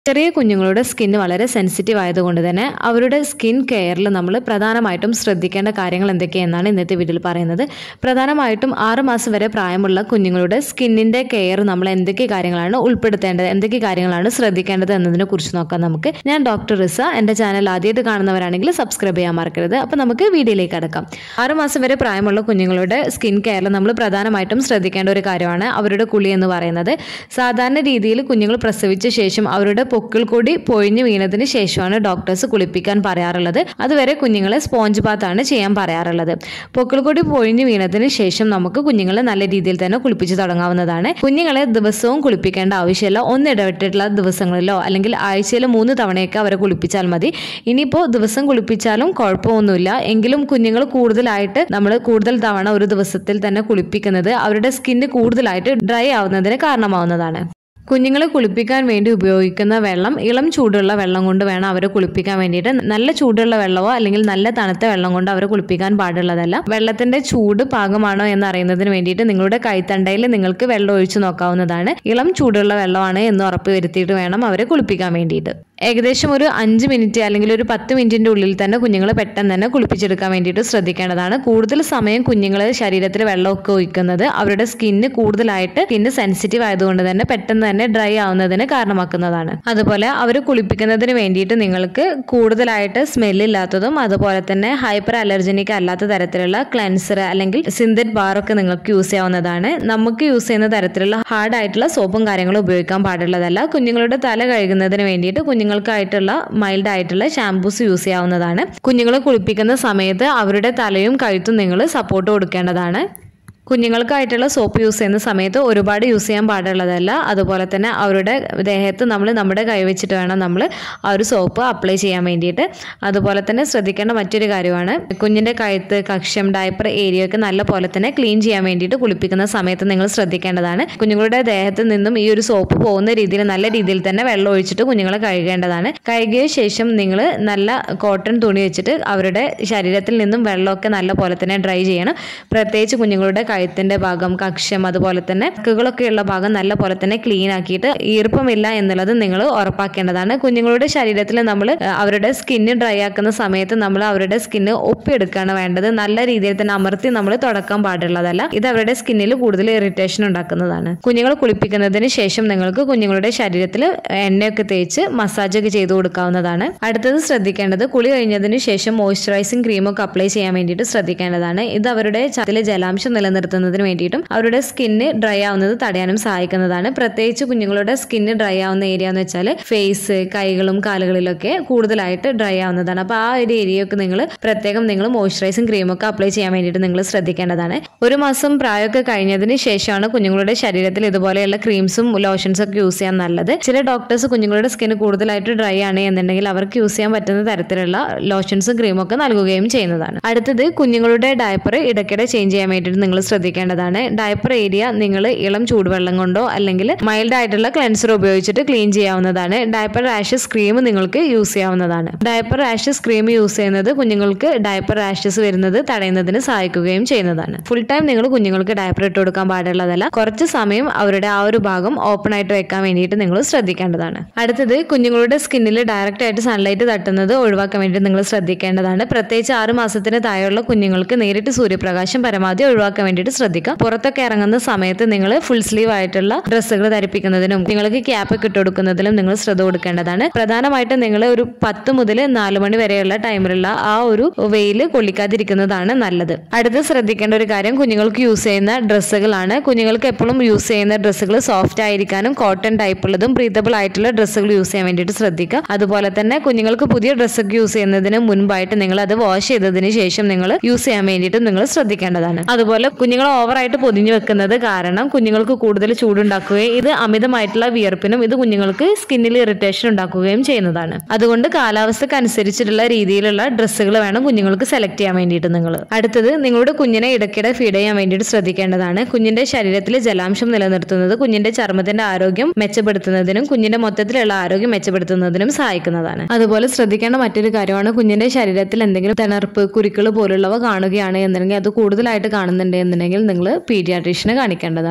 ചെറിയ കുഞ്ഞുങ്ങളുടെ സ്കിൻ വളരെ സെൻസിറ്റീവ് ആയതുകൊണ്ട് തന്നെ അവരുടെ സ്കിൻ കെയറിൽ നമ്മൾ പ്രധാനമായിട്ടും ശ്രദ്ധിക്കേണ്ട കാര്യങ്ങൾ എന്തൊക്കെയെന്നാണ് ഇന്നത്തെ വീഡിയോയിൽ പറയുന്നത് പ്രധാനമായിട്ടും ആറ് മാസം വരെ പ്രായമുള്ള കുഞ്ഞുങ്ങളുടെ സ്കിന്നിൻ്റെ കെയർ നമ്മൾ എന്തൊക്കെ കാര്യങ്ങളാണ് ഉൾപ്പെടുത്തേണ്ടത് എന്തൊക്കെ കാര്യങ്ങളാണ് ശ്രദ്ധിക്കേണ്ടത് എന്നതിനെ കുറിച്ച് നോക്കാം നമുക്ക് ഞാൻ ഡോക്ടർ റിസ എൻ്റെ ചാനൽ ആദ്യമായിട്ട് കാണുന്നവരാണെങ്കിൽ സബ്സ്ക്രൈബ് ചെയ്യാൻ മറക്കരുത് അപ്പോൾ നമുക്ക് വീഡിയോയിലേക്ക് അടക്കാം ആറ് മാസം വരെ പ്രായമുള്ള കുഞ്ഞുങ്ങളുടെ സ്കിൻ കെയറിൽ നമ്മൾ പ്രധാനമായിട്ടും ശ്രദ്ധിക്കേണ്ട ഒരു കാര്യമാണ് അവരുടെ കുളി എന്ന് പറയുന്നത് സാധാരണ രീതിയിൽ കുഞ്ഞുങ്ങൾ പ്രസവിച്ച ശേഷം അവരുടെ പൊക്കിൾ കൂടി പൊഴിഞ്ഞു വീണതിന് ശേഷമാണ് ഡോക്ടേഴ്സ് കുളിപ്പിക്കാൻ പറയാറുള്ളത് അതുവരെ കുഞ്ഞുങ്ങളെ സ്പോഞ്ച് ബാത്താണ് ചെയ്യാൻ പറയാറുള്ളത് പൊക്കിൾ കൂടി പൊഴിഞ്ഞു വീണതിന് ശേഷം നമുക്ക് കുഞ്ഞുങ്ങളെ നല്ല രീതിയിൽ തന്നെ കുളിപ്പിച്ച് തുടങ്ങാവുന്നതാണ് കുഞ്ഞുങ്ങളെ ദിവസവും കുളിപ്പിക്കേണ്ട ആവശ്യമില്ല ഒന്ന് ഇടവിട്ടിട്ടുള്ള ദിവസങ്ങളിലോ അല്ലെങ്കിൽ ആഴ്ചയിൽ മൂന്ന് തവണയൊക്കെ അവരെ കുളിപ്പിച്ചാൽ മതി ഇനിയിപ്പോൾ ദിവസം കുളിപ്പിച്ചാലും കുഴപ്പമൊന്നുമില്ല എങ്കിലും കുഞ്ഞുങ്ങൾ കൂടുതലായിട്ട് നമ്മൾ കൂടുതൽ തവണ ഒരു ദിവസത്തിൽ തന്നെ കുളിപ്പിക്കുന്നത് അവരുടെ സ്കിന്ന് കൂടുതലായിട്ട് ഡ്രൈ ആവുന്നതിന് കാരണമാവുന്നതാണ് കുഞ്ഞുങ്ങളെ കുളിപ്പിക്കാൻ വേണ്ടി ഉപയോഗിക്കുന്ന വെള്ളം ഇളം ചൂടുള്ള വെള്ളം കൊണ്ട് വേണം അവരെ കുളിപ്പിക്കാൻ വേണ്ടിയിട്ട് നല്ല ചൂടുള്ള വെള്ളമോ അല്ലെങ്കിൽ നല്ല തണുത്ത വെള്ളം കൊണ്ട് അവരെ കുളിപ്പിക്കാൻ പാടുള്ളതല്ല വെള്ളത്തിന്റെ ചൂട് പാകമാണോ എന്ന് അറിയുന്നതിന് വേണ്ടിയിട്ട് നിങ്ങളുടെ കൈത്തണ്ടയിൽ നിങ്ങൾക്ക് വെള്ളം ഒഴിച്ചു നോക്കാവുന്നതാണ് ഇളം ചൂടുള്ള വെള്ളമാണ് എന്ന് ഉറപ്പ് വരുത്തിയിട്ട് വേണം അവരെ കുളിപ്പിക്കാൻ വേണ്ടിയിട്ട് ഏകദേശം ഒരു അഞ്ച് മിനിറ്റ് അല്ലെങ്കിൽ ഒരു പത്ത് മിനിറ്റിന്റെ ഉള്ളിൽ തന്നെ കുഞ്ഞുങ്ങളെ പെട്ടെന്ന് തന്നെ കുളിപ്പിച്ചെടുക്കാൻ വേണ്ടിയിട്ട് ശ്രദ്ധിക്കേണ്ടതാണ് കൂടുതൽ സമയം കുഞ്ഞുങ്ങൾ ശരീരത്തിൽ വെള്ളമൊക്കെ ഒഴിക്കുന്നത് അവരുടെ സ്കിന്ന് കൂടുതലായിട്ട് സ്കിന്ന് സെൻസിറ്റീവ് ആയതുകൊണ്ട് തന്നെ പെട്ടെന്ന് തന്നെ ഡ്രൈ ആവുന്നതിന് കാരണമാക്കുന്നതാണ് അതുപോലെ അവർ കുളിപ്പിക്കുന്നതിന് വേണ്ടിയിട്ട് നിങ്ങൾക്ക് കൂടുതലായിട്ട് സ്മെല്ലില്ലാത്തതും അതുപോലെ തന്നെ ഹൈപ്പർ അലർജനിക് അല്ലാത്ത തരത്തിലുള്ള ക്ലെൻസർ അല്ലെങ്കിൽ സിന്തറ്റ് ബാറൊക്കെ നിങ്ങൾക്ക് യൂസ് ചെയ്യാവുന്നതാണ് നമുക്ക് യൂസ് ചെയ്യുന്ന തരത്തിലുള്ള ഹാർഡ് ആയിട്ടുള്ള സോപ്പും കാര്യങ്ങളും ഉപയോഗിക്കാൻ പാടുള്ളതല്ല കുഞ്ഞുങ്ങളുടെ തല കഴുകുന്നതിന് വേണ്ടിയിട്ട് കുഞ്ഞുങ്ങൾക്കായിട്ടുള്ള മൈൽഡ് ആയിട്ടുള്ള ഷാംപൂസ് യൂസ് ചെയ്യാവുന്നതാണ് കുഞ്ഞുങ്ങളെ കുളിപ്പിക്കുന്ന സമയത്ത് അവരുടെ തലയും കഴുത്തും നിങ്ങൾ സപ്പോർട്ട് കൊടുക്കേണ്ടതാണ് കുഞ്ഞുങ്ങൾക്കായിട്ടുള്ള സോപ്പ് യൂസ് ചെയ്യുന്ന സമയത്ത് ഒരുപാട് യൂസ് ചെയ്യാൻ പാടുള്ളതല്ല അതുപോലെ തന്നെ അവരുടെ ദേഹത്ത് നമ്മൾ നമ്മുടെ കൈ വെച്ചിട്ട് വേണം നമ്മൾ ആ ഒരു സോപ്പ് അപ്ലൈ ചെയ്യാൻ വേണ്ടിയിട്ട് അതുപോലെ തന്നെ ശ്രദ്ധിക്കേണ്ട മറ്റൊരു കാര്യമാണ് കുഞ്ഞിൻ്റെ കഴുത്ത് കക്ഷം ഡയപ്പർ ഏരിയ ഒക്കെ നല്ല പോലെ തന്നെ ക്ലീൻ ചെയ്യാൻ വേണ്ടിയിട്ട് കുളിപ്പിക്കുന്ന സമയത്ത് നിങ്ങൾ ശ്രദ്ധിക്കേണ്ടതാണ് കുഞ്ഞുങ്ങളുടെ ദേഹത്ത് നിന്നും ഈ ഒരു സോപ്പ് പോകുന്ന രീതിയിൽ നല്ല രീതിയിൽ തന്നെ വെള്ളം ഒഴിച്ചിട്ട് കുഞ്ഞുങ്ങളെ കഴുകേണ്ടതാണ് കഴുകിയ ശേഷം നിങ്ങൾ നല്ല കോട്ടൺ തുണി വെച്ചിട്ട് അവരുടെ ശരീരത്തിൽ നിന്നും വെള്ളമൊക്കെ നല്ല പോലെ തന്നെ ഡ്രൈ ചെയ്യണം പ്രത്യേകിച്ച് കുഞ്ഞുങ്ങളുടെ കഴുത്തിന്റെ ഭാഗം കക്ഷം അതുപോലെ തന്നെ ഉള്ള ഭാഗം നല്ല പോലെ തന്നെ ക്ലീൻ ആക്കിയിട്ട് ഈർപ്പമില്ല എന്നുള്ളത് നിങ്ങൾ ഉറപ്പാക്കേണ്ടതാണ് കുഞ്ഞുങ്ങളുടെ ശരീരത്തിൽ നമ്മൾ അവരുടെ സ്കിന്ന് ഡ്രൈ ആക്കുന്ന സമയത്ത് നമ്മൾ അവരുടെ സ്കിന്ന് ഒപ്പിയെടുക്കുകയാണ് വേണ്ടത് നല്ല രീതിയിൽ തന്നെ അമർത്തി നമ്മൾ തുടക്കാൻ പാടുള്ളതല്ല ഇത് അവരുടെ സ്കിന്നിൽ കൂടുതൽ ഇറിറ്റേഷൻ ഉണ്ടാക്കുന്നതാണ് കുഞ്ഞുങ്ങൾ കുളിപ്പിക്കുന്നതിന് ശേഷം നിങ്ങൾക്ക് കുഞ്ഞുങ്ങളുടെ ശരീരത്തിൽ എണ്ണയൊക്കെ തേച്ച് മസാജ് ഒക്കെ ചെയ്ത് കൊടുക്കാവുന്നതാണ് അടുത്തത് ശ്രദ്ധിക്കേണ്ടത് കുളി കഴിഞ്ഞതിന് ശേഷം മോയ്സ്ചറൈസിങ് ക്രീമൊക്കെ അപ്ലൈ ചെയ്യാൻ വേണ്ടിയിട്ട് ശ്രദ്ധിക്കേണ്ടതാണ് ഇത് അവരുടെ ചത്തിലെ ജലാംശം നിലനിർത്തുന്നതിന് വേണ്ടിയിട്ടും അവരുടെ സ്കിന്ന് ഡ്രൈ ആവുന്നത് തടയാനും സഹായിക്കുന്നതാണ് പ്രത്യേകിച്ച് കുഞ്ഞുങ്ങളുടെ സ്കിന്ന് ഡ്രൈ ആവുന്ന ഏരിയ എന്ന് വെച്ചാൽ ഫേസ് കൈകളും കാലുകളിലൊക്കെ കൂടുതലായിട്ട് ഡ്രൈ ആവുന്നതാണ് അപ്പോൾ ആ ഒരു ഏരിയയൊക്കെ നിങ്ങൾ പ്രത്യേകം നിങ്ങൾ മോയ്സ്ചറൈസിങ് ക്രീമൊക്കെ അപ്ലൈ ചെയ്യാൻ വേണ്ടിയിട്ട് നിങ്ങൾ ശ്രദ്ധിക്കേണ്ടതാണ് ഒരു മാസം പ്രായമൊക്കെ കഴിഞ്ഞതിന് ശേഷമാണ് കുഞ്ഞുങ്ങളുടെ ശരീരത്തിൽ ഇതുപോലെയുള്ള ക്രീംസും ലോഷൻസും ഒക്കെ യൂസ് ചെയ്യാൻ നല്ലത് ചില ഡോക്ടേഴ്സ് കുഞ്ഞുങ്ങളുടെ സ്കിന്ന് കൂടുതലായിട്ട് ഡ്രൈ ആണ് എന്നുണ്ടെങ്കിൽ അവർക്ക് യൂസ് ചെയ്യാൻ പറ്റുന്ന തരത്തിലുള്ള ലോഷൻസും ക്രീമും ഒക്കെ നൽകുകയും ചെയ്യുന്നതാണ് അടുത്തത് കുഞ്ഞുങ്ങളുടെ ഡയപ്പർ ഇടയ്ക്കിടെ ചേഞ്ച് ചെയ്യാൻ വേണ്ടിയിട്ട് നിങ്ങൾ ശ്രദ്ധിക്കേണ്ടതാണ് ഡയപ്പർ ഏരിയ നിങ്ങൾ ഇളം ചൂടുവെള്ളം കൊണ്ടോ അല്ലെങ്കിൽ മൈൽഡ് ആയിട്ടുള്ള ക്ലെൻസർ ഉപയോഗിച്ചിട്ട് ക്ലീൻ ചെയ്യാവുന്നതാണ് ഡയപ്പർ റാഷസ് ക്രീം നിങ്ങൾക്ക് യൂസ് ചെയ്യാവുന്നതാണ് ഡയപ്പർ റാഷസ് ക്രീം യൂസ് ചെയ്യുന്നത് കുഞ്ഞുങ്ങൾക്ക് ഡയപ്പർ റാഷസ് വരുന്നത് തടയുന്നതിന് സഹായിക്കുകയും ചെയ്യുന്നതാണ് ഫുൾ ടൈം നിങ്ങൾ കുഞ്ഞുങ്ങൾക്ക് ഡയപ്പർ ഇട്ട് കൊടുക്കാൻ പാടുള്ളതല്ല കുറച്ച് സമയം അവരുടെ ആ ഒരു ഭാഗം ഓപ്പൺ ആയിട്ട് വെക്കാൻ വേണ്ടിയിട്ട് നിങ്ങൾ ശ്രദ്ധിക്കേണ്ടതാണ് അടുത്തത് കുഞ്ഞുങ്ങളുടെ സ്കിന്നിൽ ഡയറക്റ്റ് ആയിട്ട് സൺലൈറ്റ് തട്ടുന്നത് ഒഴിവാക്കാൻ വേണ്ടി നിങ്ങൾ ശ്രദ്ധിക്കേണ്ടതാണ് പ്രത്യേകിച്ച് ആറ് മാസത്തിന് താഴെയുള്ള കുഞ്ഞുങ്ങൾക്ക് നേരിട്ട് സൂര്യപ്രകാശം പരമാവധി ഒഴിവാക്കാൻ വേണ്ടിയിട്ട് ശ്രദ്ധിക്കാം പുറത്തൊക്കെ ഇറങ്ങുന്ന സമയത്ത് നിങ്ങൾ ഫുൾ സ്ലീവ് ആയിട്ടുള്ള ഡ്രസ്സുകൾ ധരിപ്പിക്കുന്നതിനും നിങ്ങൾക്ക് ക്യാപ്പ് ഒക്കെ ഇട്ട് കൊടുക്കുന്നതിലും നിങ്ങൾ ശ്രദ്ധ കൊടുക്കേണ്ടതാണ് പ്രധാനമായിട്ടും നിങ്ങൾ ഒരു പത്ത് മുതൽ നാല് മണി വരെയുള്ള ടൈമിലുള്ള ആ ഒരു വെയിൽ കൊള്ളിക്കാതിരിക്കുന്നതാണ് നല്ലത് അടുത്ത് ശ്രദ്ധിക്കേണ്ട ഒരു കാര്യം കുഞ്ഞുങ്ങൾക്ക് യൂസ് ചെയ്യുന്ന ഡ്രസ്സുകളാണ് കുഞ്ഞുങ്ങൾക്ക് എപ്പോഴും യൂസ് ചെയ്യുന്ന ഡ്രസ്സുകൾ സോഫ്റ്റ് ആയിരിക്കാനും കോട്ടൺ ടൈപ്പ് ഉള്ളതും ബ്രീതബിൾ ആയിട്ടുള്ള ഡ്രസ്സുകൾ യൂസ് ചെയ്യാൻ വേണ്ടിയിട്ട് ശ്രദ്ധിക്കുക അതുപോലെ തന്നെ കുഞ്ഞുങ്ങൾക്ക് പുതിയ ഡ്രസ്സൊക്കെ യൂസ് ചെയ്യുന്നതിന് മുൻപായിട്ട് നിങ്ങൾ അത് വാഷ് ചെയ്തതിന് ശേഷം നിങ്ങൾ യൂസ് ചെയ്യാൻ വേണ്ടിയിട്ട് നിങ്ങൾ ശ്രദ്ധിക്കേണ്ടതാണ് അതുപോലെ കുഞ്ഞുങ്ങൾ ഓവറായിട്ട് പൊതിഞ്ഞു വെക്കുന്നത് കാരണം കുഞ്ഞുങ്ങൾക്ക് കൂടുതൽ ചൂടുണ്ടാക്കുകയും ഇത് അമിതമായിട്ടുള്ള വിയർപ്പിനും ഇത് കുഞ്ഞുങ്ങൾക്ക് സ്കിന്നിൽ ഇറിറ്റേഷൻ ഉണ്ടാക്കുകയും ചെയ്യുന്നതാണ് അതുകൊണ്ട് കാലാവസ്ഥക്ക് അനുസരിച്ചിട്ടുള്ള രീതിയിലുള്ള ഡ്രസ്സുകൾ വേണം കുഞ്ഞുങ്ങൾക്ക് സെലക്ട് ചെയ്യാൻ വേണ്ടിയിട്ട് നിങ്ങൾ അടുത്തത് നിങ്ങളുടെ കുഞ്ഞിനെ ഇടയ്ക്കിടെ ഫീഡ് ചെയ്യാൻ വേണ്ടിയിട്ട് ശ്രദ്ധിക്കേണ്ടതാണ് കുഞ്ഞിന്റെ ശരീരത്തിൽ ജലാംശം നിലനിർത്തുന്നത് കുഞ്ഞിന്റെ ചർമ്മത്തിന്റെ ആരോഗ്യം മെച്ചപ്പെടുത്തുന്നതിനും കുഞ്ഞിന്റെ മൊത്തത്തിലുള്ള ആരോഗ്യം മെച്ചപ്പെടുത്തുന്നതിനും സഹായിക്കുന്നതാണ് അതുപോലെ ശ്രദ്ധിക്കേണ്ട മറ്റൊരു കാര്യമാണ് കുഞ്ഞിന്റെ ശരീരത്തിൽ എന്തെങ്കിലും തിണർപ്പ് കുരുക്കൾ പോലുള്ളവ കാണുകയാണ് എന്നുണ്ടെങ്കിൽ അത് കൂടുതലായിട്ട് കാണുന്നുണ്ട് എന്നുണ്ടെങ്കിൽ നിങ്ങൾ പീഡിയാട്രീഷ്യനെ കാണിക്കേണ്ടതാണ്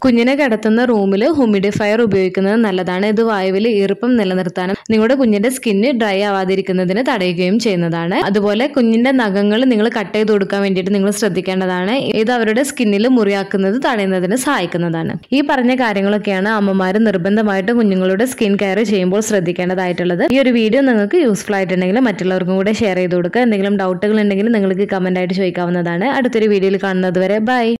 കുഞ്ഞിനെ കിടത്തുന്ന റൂമിൽ ഹ്യൂമിഡിഫയർ ഉപയോഗിക്കുന്നത് നല്ലതാണ് ഇത് വായുവിൽ ഈർപ്പം നിലനിർത്താനും നിങ്ങളുടെ കുഞ്ഞിന്റെ സ്കിന്ന് ഡ്രൈ ആവാതിരിക്കുന്നതിന് തടയുകയും ചെയ്യുന്നതാണ് അതുപോലെ കുഞ്ഞിന്റെ നഖങ്ങൾ നിങ്ങൾ കട്ട് ചെയ്ത് കൊടുക്കാൻ വേണ്ടിയിട്ട് നിങ്ങൾ ശ്രദ്ധിക്കേണ്ടതാണ് ഇത് അവരുടെ സ്കിന്നിൽ മുറിയാക്കുന്നത് തടയുന്നതിന് സഹായിക്കുന്നതാണ് ഈ പറഞ്ഞ കാര്യങ്ങളൊക്കെയാണ് അമ്മമാർ നിർബന്ധമായിട്ടും കുഞ്ഞുങ്ങളുടെ സ്കിൻ കെയർ ചെയ്യുമ്പോൾ ശ്രദ്ധിക്കേണ്ടതായിട്ടുള്ളത് ഈ ഒരു വീഡിയോ നിങ്ങൾക്ക് യൂസ്ഫുൾ ആയിട്ടുണ്ടെങ്കിൽ മറ്റുള്ളവർക്കും കൂടെ ഷെയർ ചെയ്ത് കൊടുക്കുക എന്തെങ്കിലും ഡൗട്ടുകൾ ഉണ്ടെങ്കിൽ നിങ്ങൾക്ക് കമന്റ് ആയിട്ട് ചോദിക്കാവുന്നതാണ് അടുത്തൊരു വീഡിയോയിൽ കാണുന്നത് വരെ ബൈ